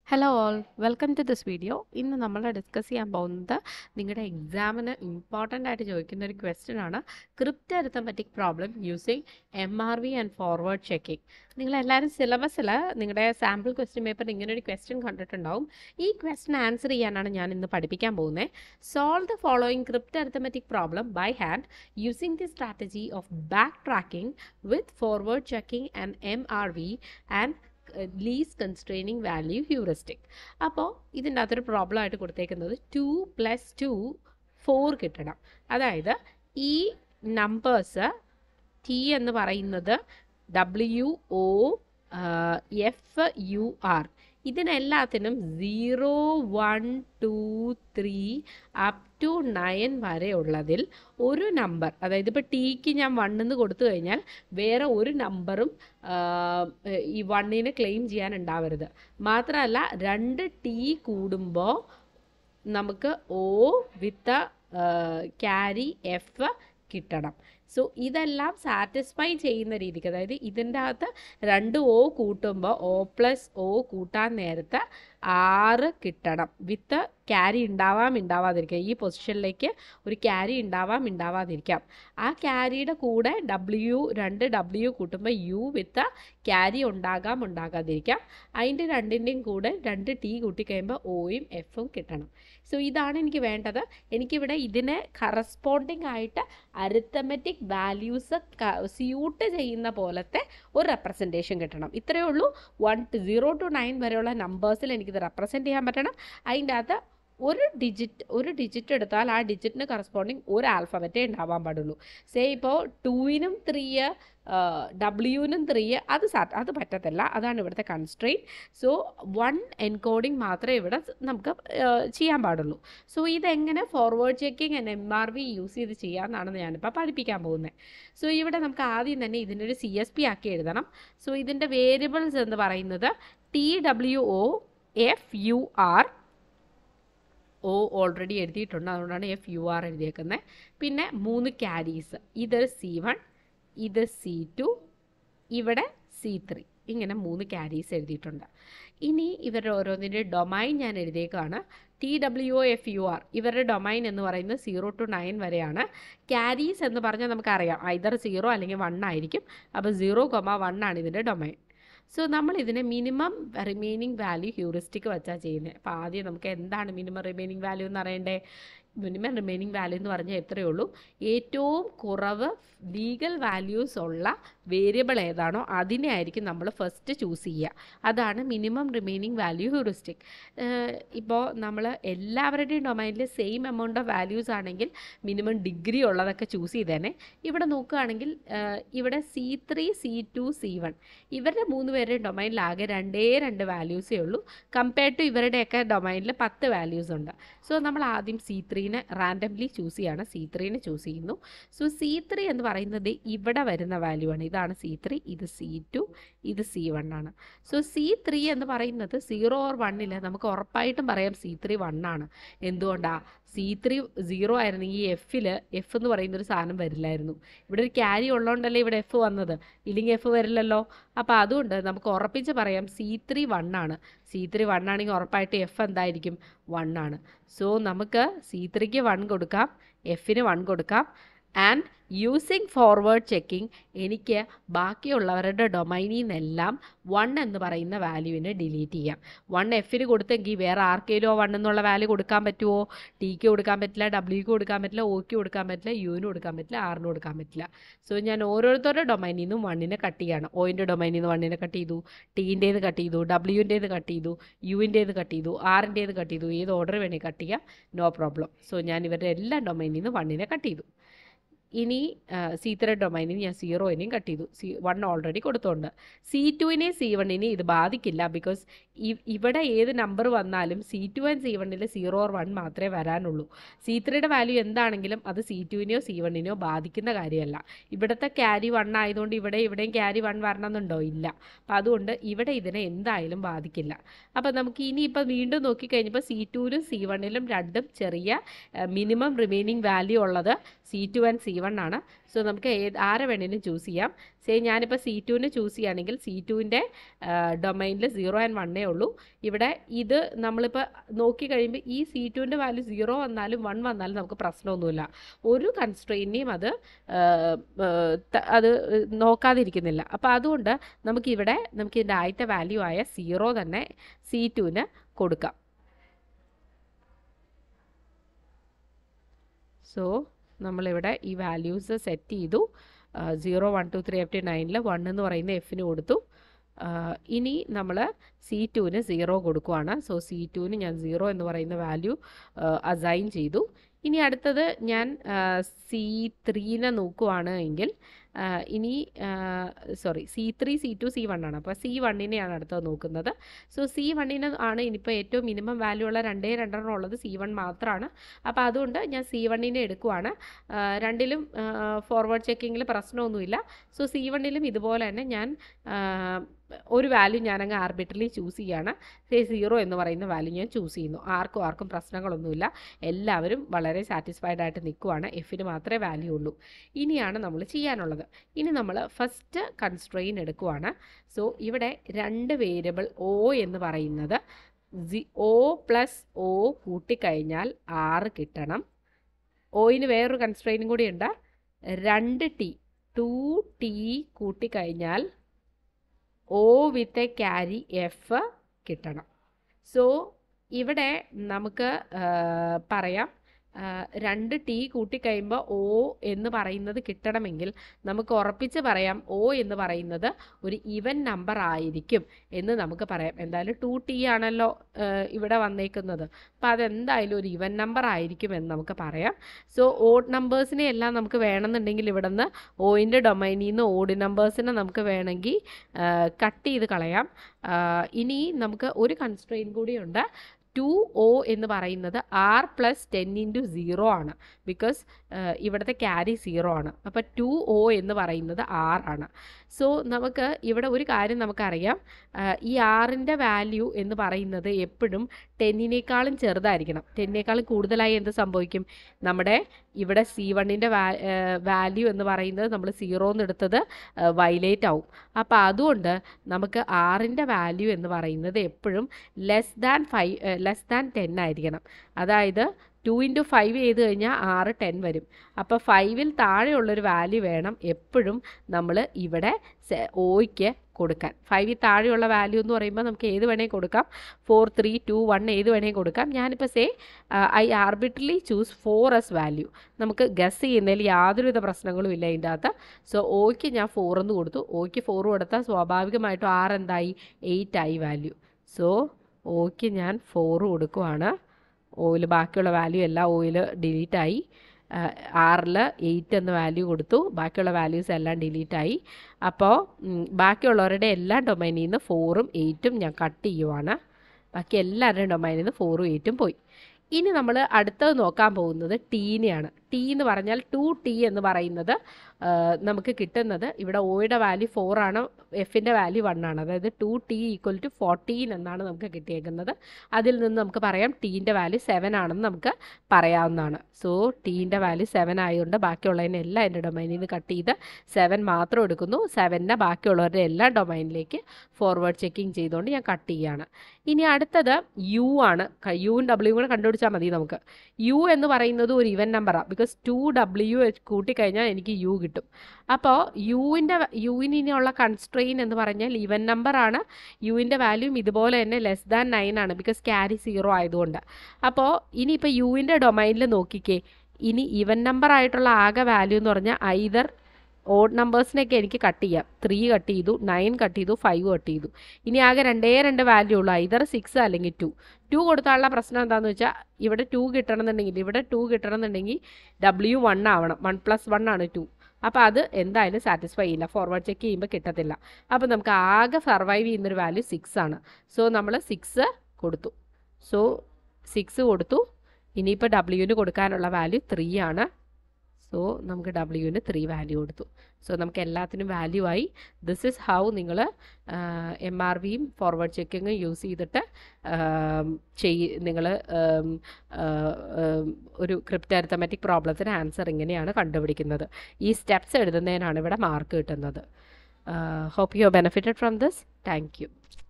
hello all welcome to this video ഇന്ന് നമ്മൾ discuss ചെയ്യാൻ പോകുന്നത് നിങ്ങളുടെ എക്സാമിന് ഇമ്പോർട്ടൻ്റ് ആയിട്ട് ചോദിക്കുന്ന ഒരു ക്വസ്റ്റ്യൻ ആണ് crypt arithmetic problem using M R V and forward checking നിങ്ങളെല്ലാവരും സിലബസിൽ നിങ്ങളുടെ സാമ്പിൾ ക്വസ്റ്റ്യൻ പേപ്പറിൽ ഇങ്ങനെ ഒരു ക്വസ്റ്റ്യൻ കണ്ടിട്ടുണ്ടാവും ഈ ക്വസ്റ്റ്യൻ ആൻസർ ചെയ്യാനാണ് ഞാൻ ഇന്ന് പഠിപ്പിക്കാൻ പോകുന്നത് solve the following crypt arithmetic problem by hand using the strategy of back tracking with forward checking and M R V and least constraining value heuristic അപ്പോൾ ഇതിൻ്റെ അകത്തൊരു പ്രോബ്ലം ആയിട്ട് കൊടുത്തേക്കുന്നത് ടു പ്ലസ് ടു ഫോർ കിട്ടണം അതായത് ഈ numbers T എന്ന് പറയുന്നത് W O F U R ഇതിനെല്ലാത്തിനും zero one two three up to nine വരെ ഉള്ളതിൽ ഒരു നമ്പർ അതായത് ഇപ്പോൾ ടീക്ക് ഞാൻ വണ്ണെന്ന് കൊടുത്തു കഴിഞ്ഞാൽ വേറെ ഒരു നമ്പറും ഈ വണ്ണിന് ക്ലെയിം ചെയ്യാൻ ഉണ്ടാവരുത് മാത്രമല്ല രണ്ട് ടി കൂടുമ്പോൾ നമുക്ക് ഒ വിത്ത് ക്യാരി എഫ് കിട്ടണം സോ ഇതെല്ലാം സാറ്റിസ്ഫൈ ചെയ്യുന്ന രീതിക്ക് അതായത് ഇതിൻ്റെ അകത്ത് രണ്ട് ഒ കൂട്ടുമ്പോൾ ഒ പ്ലസ് ഒ കൂട്ടാൻ നേരത്ത് ആറ് കിട്ടണം വിത്ത് ക്യാരി ഉണ്ടാവാം ഉണ്ടാവാതിരിക്കാം ഈ പൊസിഷനിലേക്ക് ഒരു ക്യാരി ഉണ്ടാവാം ഉണ്ടാവാതിരിക്കാം ആ ക്യാരിയുടെ കൂടെ ഡബ്ല്യു രണ്ട് ഡബ്ല്യു കൂട്ടുമ്പോൾ യു വിത്ത് ക്യാരി ഉണ്ടാകാം ഉണ്ടാകാതിരിക്കാം അതിൻ്റെ രണ്ടിൻ്റെയും കൂടെ രണ്ട് ടി കൂട്ടിക്കഴിയുമ്പോൾ ഒയും എഫും കിട്ടണം സോ ഇതാണ് എനിക്ക് വേണ്ടത് എനിക്കിവിടെ ഇതിന് കറസ്പോണ്ടിങ് ആയിട്ട് അരിത്തമെറ്റിക് വാല്യൂസ് സ്യൂട്ട് ചെയ്യുന്ന പോലത്തെ ഒരു റെപ്രസെൻറ്റേഷൻ കിട്ടണം ഇത്രയേ ഉള്ളൂ one two zero to nine വരെയുള്ള നമ്പേഴ്സിൽ എനിക്കിത് റെപ്രസെൻറ്റ് ചെയ്യാൻ പറ്റണം അതിൻ്റെ അകത്ത് ഒരു ഡിജിറ്റ് ഒരു ഡിജിറ്റ് എടുത്താൽ ആ ഡിജിറ്റിന് കറസ്പോണ്ടിങ് ഒരു ആൽഫബറ്റേ ഉണ്ടാവാൻ പാടുള്ളൂ സേ ഇപ്പോൾ ടൂവിനും ത്രീ ഡബ്ല്യുവിനും ത്രീ അത് സാറ്റ് അത് പറ്റത്തില്ല അതാണ് ഇവിടുത്തെ കൺസ്ട്രെയിൻ സോ വൺ എൻകോഡിങ് മാത്രമേ ഇവിടെ നമുക്ക് ചെയ്യാൻ പാടുള്ളൂ സോ ഇതെങ്ങനെ forward checking and M R V use ചെയ്ത് ചെയ്യാമെന്നാണ് ഞാനിപ്പോൾ പഠിപ്പിക്കാൻ പോകുന്നത് സോ ഇവിടെ നമുക്ക് ആദ്യം തന്നെ ഇതിനൊരു സി എസ് പി ആക്കി എഴുതണം സോ ഇതിൻ്റെ വേരിയബിൾസ് എന്ന് പറയുന്നത് T W O F U R O already എഴുതിയിട്ടുണ്ട് അതുകൊണ്ടാണ് എഫ് യു ആർ എഴുതിയേക്കുന്നത് പിന്നെ മൂന്ന് ക്യാരീസ് ഇത് സി വൺ ഇത് സി ടു ഇവിടെ സി ത്രീ ഇങ്ങനെ മൂന്ന് ക്യാരീസ് എഴുതിയിട്ടുണ്ട് ഇനി ഇവരുടെ ഓരോന്നിൻ്റെ ഡൊമൈൻ ഞാൻ എഴുതിയേക്കാണ് T W O F U R ഇവരുടെ ഡൊമൈൻ എന്ന് പറയുന്നത് സീറോ ടു നയൻ വരെയാണ് ക്യാരീസ് എന്ന് പറഞ്ഞാൽ നമുക്കറിയാം ഐദർ സീറോ അല്ലെങ്കിൽ വൺ ആയിരിക്കും അപ്പോൾ സീറോ കൊമ വൺ ആണ് ഇതിൻ്റെ ഡൊമൈൻ സോ നമ്മൾ ഇതിനെ മിനിമം റിമൈനിങ് വാല്യൂ ഹ്യൂറിസ്റ്റിക് വെച്ചാൽ ചെയ്യുന്നത് അപ്പോൾ ആദ്യം നമുക്ക് എന്താണ് മിനിമം റിമൈനിങ് വാല്യൂ എന്ന് അറിയണ്ടേ മിനിമം റിമൈനിങ് വാല്യൂ എന്ന് പറഞ്ഞാൽ എത്രയേ ഉള്ളൂ ഏറ്റവും കുറവ് ലീഗൽ വാല്യൂസ് ഉള്ള വേരിയബിൾ ഏതാണോ അതിനെ ആയിരിക്കും നമ്മൾ ഫസ്റ്റ് ചൂസ് ചെയ്യുക അതാണ് മിനിമം റിമൈനിങ് വാല്യൂ ഹ്യൂറിസ്റ്റിക് ഇപ്പോൾ നമ്മൾ എല്ലാവരുടെയും ഡൊമൈനിൽ സെയിം എമൗണ്ട് ഓഫ് വാല്യൂസ് ആണെങ്കിൽ മിനിമം ഡിഗ്രി ഉള്ളതൊക്കെ ചൂസ് ചെയ്തേനെ ഇവിടെ നോക്കുകയാണെങ്കിൽ ഇവിടെ C three C two C one ഇവരുടെ മൂന്ന് പേരുടെയും ഡൊമൈനിൽ ആകെ രണ്ടേ രണ്ട് വാല്യൂസേ ഉള്ളൂ കമ്പയർഡ് ടു ഇവരുടെയൊക്കെ ഡൊമൈനിൽ പത്ത് വാല്യൂസ് ഉണ്ട് സോ നമ്മൾ ആദ്യം സി ത്രീനെ റാൻഡംലി ചൂസ് ചെയ്യാണ് സി ത്രീനെ ചൂസ് ചെയ്യുന്നു സോ സി ത്രീ എന്ന് പറയുന്നത് ഇവിടെ വരുന്ന വാല്യൂ ആണ് ഇതാണ് സി ത്രീ ഇത് സി ടു ഇത് സി വൺ ആണ് സോ സി ത്രീ എന്ന് പറയുന്നത് സീറോ ഓർ വണ്ണിൽ നമുക്ക് ഉറപ്പായിട്ടും പറയാം സി ത്രീ വൺ ആണ് എന്തുകൊണ്ടാണ് സി ത്രീ സീറോ ആയിരുന്നെങ്കിൽ എഫിൽ എഫ് എന്ന് പറയുന്ന ഒരു സാധനം വരില്ലായിരുന്നു ഇവിടെ ഒരു ക്യാരി ഉള്ളതുകൊണ്ടല്ലേ ഇവിടെ എഫ് വന്നത് ഇല്ലെങ്കിൽ എഫ് വരില്ലല്ലോ അപ്പോൾ അതുകൊണ്ട് നമുക്ക് ഉറപ്പിച്ച് പറയാം സി ത്രീ വൺ ആണ് സി ത്രീ വൺ ആണെങ്കിൽ ഉറപ്പായിട്ട് എഫ് എന്തായിരിക്കും വൺ ആണ് സോ നമുക്ക് സി ത്രീക്ക് വൺ കൊടുക്കാം എഫിന് വൺ കൊടുക്കാം ആൻഡ് യൂസിങ് ഫോർവേഡ് ചെക്കിംഗ് എനിക്ക് ബാക്കിയുള്ളവരുടെ ഡൊമൈനിൽ നിന്നെല്ലാം വൺ എന്ന് പറയുന്ന വാല്യൂവിനെ ഡിലീറ്റ് ചെയ്യാം വൺ എഫിന് കൊടുത്തെങ്കിൽ വേറെ ആർക്കെങ്കിലും വൺ എന്നുള്ള വാല്യൂ കൊടുക്കാൻ പറ്റുമോ ടിക്ക് കൊടുക്കാൻ പറ്റില്ല ഡബ്ല്യൂക്ക് കൊടുക്കാൻ പറ്റില്ല ഒക്ക് കൊടുക്കാൻ പറ്റില്ല യുവിന് കൊടുക്കാൻ പറ്റില്ല ആറിന് കൊടുക്കാൻ പറ്റില്ല സോ ഞാൻ ഓരോരുത്തരുടെ ഡൊമൈനിൽ നിന്നും വണ്ണിനെ കട്ട് ചെയ്യാണ് ഒയിൻ്റെ ഡൊമൈനിൽ നിന്ന് വണ്ണിനെ കട്ട് ചെയ്തു ടീൻ്റേത് കട്ട് ചെയ്തു ഡബ്ല്യുവിൻ്റേത് കട്ട് ചെയ്തു യുവിൻ്റേത് കട്ട് ചെയ്തു ആറിൻ്റേത് കട്ട് ചെയ്തു ഏത് ഓർഡർ വേണമെങ്കിൽ കട്ട് ചെയ്യാം നോ പ്രോബ്ലം സോ ഞാൻ ഇവരുടെ എല്ലാ ഡൊമൈനിൽ നിന്ന് വണ്ണിനെ കട്ട് ചെയ്തു ഇനി സി ത്രീ ഡൊമൈനിന് ഞാൻ സീറോയിനെയും കട്ട് ചെയ്തു സി വൺ ഓൾറെഡി കൊടുത്തോണ്ട് സി ടുവിനെയും സി വണ്ണിനെയും ഇത് ബാധിക്കില്ല ബിക്കോസ് ഇവിടെ ഏത് നമ്പർ വന്നാലും സി ടു ആൻഡ് സി വണ്ണിൽ സീറോ ഓർ വൺ മാത്രമേ വരാനുള്ളൂ സി ത്രീയുടെ വാല്യൂ എന്താണെങ്കിലും അത് സി ടുവിനെയോ സി വണ്ണിനെയോ ബാധിക്കുന്ന കാര്യമല്ല ഇവിടുത്തെ ക്യാരി വൺ ആയതുകൊണ്ട് ഇവിടെ ഇവിടെയും ക്യാരി വൺ വരണമെന്നുണ്ടോ ഇല്ല അപ്പം അതുകൊണ്ട് ഇവിടെ ഇതിനെ എന്തായാലും ബാധിക്കില്ല അപ്പം നമുക്ക് ഇനിയിപ്പോൾ വീണ്ടും നോക്കിക്കഴിഞ്ഞപ്പോൾ സി ടുവിലും സി വണ്ണിലും രണ്ടും ചെറിയ മിനിമം റിമൈനിങ് വാല്യൂ ഉള്ളത് C two and C one ആണ് സോ നമുക്ക് ഏത് ആരെ വേണേലും ചൂസ് ചെയ്യാം സേ ഞാനിപ്പോൾ സി ടുവിന് ചൂസ് ചെയ്യുകയാണെങ്കിൽ സി ടുവിൻ്റെ ഡൊമൈനിൽ സീറോ ആൻഡ് വണ്ണേ ഉള്ളൂ ഇവിടെ ഇത് നമ്മളിപ്പോൾ നോക്കി കഴിയുമ്പോൾ ഈ സി ടുവിൻ്റെ വാല്യൂ സീറോ വന്നാലും വൺ വന്നാലും നമുക്ക് പ്രശ്നമൊന്നുമില്ല ഒരു കൺസ്ട്രെയിനെയും അത് ആ, ആ, ത- അത് നോക്കാതിരിക്കുന്നില്ല അപ്പോൾ അതുകൊണ്ട് നമുക്കിവിടെ നമുക്ക് ഇതിൻ്റെ ആദ്യത്തെ വാല്യൂ ആയ സീറോ തന്നെ സി ടുവിന് കൊടുക്കാം സോ നമ്മളിവിടെ ഈ വാല്യൂസ് സെറ്റ് ചെയ്തു zero one two three up to നയനിൽ വൺ എന്ന് പറയുന്ന എഫിന് കൊടുത്തു ആ, ഇനി നമ്മൾ സി ടുവിന് സീറോ കൊടുക്കുവാണ് സോ സി ടുവിന് ഞാൻ സീറോ എന്ന് പറയുന്ന വാല്യൂ അസൈൻ ചെയ്തു ഇനി അടുത്തത് ഞാൻ സി ത്രീനെ നോക്കുവാണ് എങ്കിൽ ആ, ഇനി sorry C three C two C one ആണ് അപ്പോൾ സി വണ്ണിനെയാണ് അടുത്തത് നോക്കുന്നത് സോ സി വണ്ണിന് ആണ് ഇനിയിപ്പോൾ ഏറ്റവും മിനിമം വാല്യൂ ഉള്ള രണ്ടേ രണ്ടെണ്ണം ഉള്ളത് സി വൺ മാത്രമാണ് അപ്പോൾ അതുകൊണ്ട് ഞാൻ സി വണ്ണിനെ എടുക്കുവാണ് ആ, രണ്ടിലും ഫോർവേഡ് ചെക്കിങ്ങിൽ പ്രശ്നമൊന്നുമില്ല സോ സി വണ്ണിലും ഇതുപോലെ തന്നെ ഞാൻ ആ, ഒരു വാല്യൂ ഞാനങ്ങ് ആർബിട്രലി ചൂസ് ചെയ്യാണ് സേ സീറോ എന്ന് പറയുന്ന വാല്യൂ ഞാൻ ചൂസ് ചെയ്യുന്നു ആർക്കും ആർക്കും പ്രശ്നങ്ങളൊന്നുമില്ല എല്ലാവരും വളരെ സാറ്റിസ്ഫൈഡ് ആയിട്ട് നിൽക്കുവാണ് എഫിന് മാത്രമേ വാല്യൂ ഉള്ളൂ ഇനിയാണ് നമ്മൾ ചെയ്യാനുള്ളത് ഇനി നമ്മൾ ഫസ്റ്റ് കൺസ്ട്രെയിൻ എടുക്കുവാണ് സോ ഇവിടെ രണ്ട് വേരിയബിൾ ഒ എന്ന് പറയുന്നത് ഒ പ്ലസ് ഒ കൂട്ടിക്കഴിഞ്ഞാൽ ആറ് കിട്ടണം ഒയിന് വേറൊരു കൺസ്ട്രെയിനും കൂടി ഉണ്ട് രണ്ട് ടി ടു ടി കൂട്ടിക്കഴിഞ്ഞാൽ O with a carry F കിട്ടണം സോ ഇവിടെ നമുക്ക് ആ, പറയാം ആ, രണ്ട് ടി കൂട്ടിക്കഴിയുമ്പോൾ ഒ എന്ന് പറയുന്നത് കിട്ടണമെങ്കിൽ നമുക്ക് ഉറപ്പിച്ച് പറയാം ഒ എന്ന് പറയുന്നത് ഒരു ഇവൻ നമ്പർ ആയിരിക്കും എന്ന് നമുക്ക് പറയാം എന്തായാലും ടു ടി ആണല്ലോ ആ, ഇവിടെ വന്നേക്കുന്നത് അപ്പോൾ അതെന്തായാലും ഒരു ഇവൻ നമ്പർ ആയിരിക്കും എന്ന് നമുക്ക് പറയാം സോ ഓഡ് നമ്പേഴ്സിനെ എല്ലാം നമുക്ക് വേണമെന്നുണ്ടെങ്കിൽ ഇവിടെ നിന്ന് ഒയിൻ്റെ ഡൊമൈനിൽ നിന്ന് ഓഡ് നമ്പേഴ്സിനെ നമുക്ക് വേണമെങ്കിൽ കട്ട് ചെയ്ത് കളയാം ആ, ഇനി നമുക്ക് ഒരു കൺസ്ട്രെയിൻ കൂടിയുണ്ട് ടു ഒ എന്ന് പറയുന്നത് R plus ten into zero ആണ് ബിക്കോസ് ഇവിടുത്തെ ക്യാരി സീറോ ആണ് അപ്പോൾ ടു ഒ എന്ന് പറയുന്നത് ആർ ആണ് സോ നമുക്ക് ഇവിടെ ഒരു കാര്യം നമുക്കറിയാം ആ, ഈ ആറിൻ്റെ വാല്യൂ എന്ന് പറയുന്നത് എപ്പോഴും ടെന്നിനേക്കാളും ചെറുതായിരിക്കണം ടെന്നിനേക്കാളും കൂടുതലായി എന്ത് സംഭവിക്കും നമ്മുടെ ഇവിടെ സി വണ്ണിൻ്റെ വാല്യൂ എന്ന് പറയുന്നത് നമ്മൾ സീറോ എന്ന് എടുത്തത് വയലേറ്റ് ആവും അപ്പോൾ അതുകൊണ്ട് നമുക്ക് ആറിൻ്റെ വാല്യൂ എന്ന് പറയുന്നത് എപ്പോഴും less than five less than ten ആയിരിക്കണം അതായത് ടു ഇൻറ്റു ഫൈവ് ചെയ്ത് കഴിഞ്ഞാൽ ആറ് ടെൻ വരും അപ്പോൾ ഫൈവിൽ താഴെയുള്ളൊരു വാല്യൂ വേണം എപ്പോഴും നമ്മൾ ഇവിടെ ഓയ്ക്ക് കൊടുക്കാൻ ഫൈവിൽ താഴെയുള്ള വാല്യൂ എന്ന് പറയുമ്പോൾ നമുക്ക് ഏത് വേണേൽ കൊടുക്കാം ഫോർ ത്രീ ടു വൺ ഏത് വേണേൽ കൊടുക്കാം ഞാനിപ്പോൾ say I arbitrarily choose four S value നമുക്ക് ഗസ് ചെയ്യുന്നതിൽ യാതൊരുവിധ പ്രശ്നങ്ങളും ഇല്ല ഇതിൻ്റെ അകത്ത് സോ ഓയ്ക്ക് ഞാൻ ഫോർ എന്ന് കൊടുത്തു ഓയ്ക്ക് ഫോർ കൊടുത്താൽ സ്വാഭാവികമായിട്ടും ആറ് എന്തായി എയ്റ്റ് ആയി വാല്യൂ സോ ഓയ്ക്ക് ഞാൻ ഫോർ കൊടുക്കുവാണ് ഓയിൽ ബാക്കിയുള്ള വാല്യൂ എല്ലാം ഓയിൽ ഡിലീറ്റ് ആയി ആറിൽ എയ്റ്റ് എന്ന വാല്യൂ കൊടുത്തു ബാക്കിയുള്ള വാല്യൂസ് എല്ലാം ഡിലീറ്റ് ആയി അപ്പോൾ ഉം, ബാക്കിയുള്ളവരുടെ എല്ലാ ഡൊമൈനിൽ നിന്ന് ഫോറും എയ്റ്റും ഞാൻ കട്ട് ചെയ്യുവാണ് ബാക്കി എല്ലാവരുടെയും ഡൊമൈനിൽ നിന്ന് ഫോറും എയ്റ്റും പോയി ഇനി നമ്മൾ അടുത്തത് നോക്കാൻ പോകുന്നത് ടീനെയാണ് ടി എന്ന് പറഞ്ഞാൽ ടു ടി എന്ന് പറയുന്നത് ആ, നമുക്ക് കിട്ടുന്നത് ഇവിടെ ഒയുടെ വാല്യൂ ഫോർ ആണ് എഫിൻ്റെ വാല്യൂ വൺ ആണ് അതായത് two T equal to fourteen എന്നാണ് നമുക്ക് കിട്ടിയേക്കുന്നത് അതിൽ നിന്ന് നമുക്ക് പറയാം ടീൻ്റെ വാല്യൂ സെവൻ ആണെന്ന് നമുക്ക് പറയാവുന്നതാണ് സോ ടീൻ്റെ വാല്യൂ സെവൻ ആയതുകൊണ്ട് ബാക്കിയുള്ളതിനെല്ലാം എൻ്റെ ഡൊമൈനിൽ നിന്ന് കട്ട് ചെയ്ത് സെവൻ മാത്രം എടുക്കുന്നു സെവനെ ബാക്കിയുള്ളവരുടെ എല്ലാ ഡൊമൈനിലേക്ക് ഫോർവേഡ് ചെക്കിങ് ചെയ്തുകൊണ്ട് ഞാൻ കട്ട് ചെയ്യുകയാണ് ഇനി അടുത്തത് യു ആണ് യുവും ഡബ്ല്യു കൂടെ കണ്ടുപിടിച്ചാൽ മതി നമുക്ക് യു എന്ന് പറയുന്നത് ഒരു ഇവൻ നമ്പറാണ് ബിക്കോസ് ടു ഡബ്ല്യു കൂട്ടിക്കഴിഞ്ഞാൽ എനിക്ക് യു കിട്ടും അപ്പോൾ യുവിൻ്റെ യുവിന് ഇനിയുള്ള കൺസ്ട്രെയിൻ എന്ന് പറഞ്ഞാൽ ഇവൻ നമ്പറാണ് യുവിൻ്റെ വാല്യൂം ഇതുപോലെ തന്നെ ലെസ് ദാൻ നയൻ ആണ് ബിക്കോസ് ക്യാരി സീറോ ആയതുകൊണ്ട് അപ്പോൾ ഇനിയിപ്പോൾ യുവിൻ്റെ ഡൊമൈനിൽ നോക്കിക്കേ ഇനി ഇവൻ നമ്പർ ആയിട്ടുള്ള ആകെ വാല്യൂ എന്ന് പറഞ്ഞാൽ ഐദർ ഓഡ് നമ്പേഴ്സിനെയൊക്കെ എനിക്ക് കട്ട് ചെയ്യാം ത്രീ കട്ട് ചെയ്തു നയൻ കട്ട് ചെയ്തു ഫൈവ് കട്ട് ചെയ്തു ഇനി ആകെ രണ്ടേ രണ്ട് വാല്യൂ ഉള്ളൂ ഐദർ സിക്സ് അല്ലെങ്കിൽ ടു ടു കൊടുത്താലുള്ള പ്രശ്നം എന്താണെന്ന് വെച്ചാൽ ഇവിടെ ടു കിട്ടണമെന്നുണ്ടെങ്കിൽ ഇവിടെ ടു കിട്ടണമെന്നുണ്ടെങ്കിൽ ഡബ്ല്യു വൺ ആവണം വൺ പ്ലസ് വൺ ആണ് ടു അപ്പോൾ അത് എന്തായാലും സാറ്റിസ്ഫൈ ചെയ്യില്ല ഫോർവേഡ് ചെക്ക് ചെയ്യുമ്പോൾ കിട്ടത്തില്ല അപ്പോൾ നമുക്ക് ആകെ സർവൈവ് ചെയ്യുന്നൊരു വാല്യൂ സിക്സ് ആണ് സോ നമ്മൾ സിക്സ് കൊടുത്തു സോ സിക്സ് കൊടുത്തു ഇനിയിപ്പോൾ ഡബ്ല്യുവിന് കൊടുക്കാനുള്ള വാല്യൂ ത്രീ ആണ് സോ നമുക്ക് ഡബ്ല്യുവിന് ത്രീ വാല്യൂ കൊടുത്തു സോ നമുക്ക് എല്ലാത്തിനും വാല്യൂ ആയി ദിസ് ഇസ് ഹൗ നിങ്ങൾ എം ആർ വിയും ഫോർവേഡ് ചെക്കിങ്ങും യൂസ് ചെയ്തിട്ട് ചെയ് നിങ്ങൾ ഒരു ക്രിപ്റ്റ് അരിത്തമാറ്റിക് പ്രോബ്ലത്തിന് ആൻസർ ഇങ്ങനെയാണ് കണ്ടുപിടിക്കുന്നത് ഈ സ്റ്റെപ്സ് എഴുതുന്നതിനാണ് ഇവിടെ മാർക്ക് കിട്ടുന്നത് hope you benefited from this thank U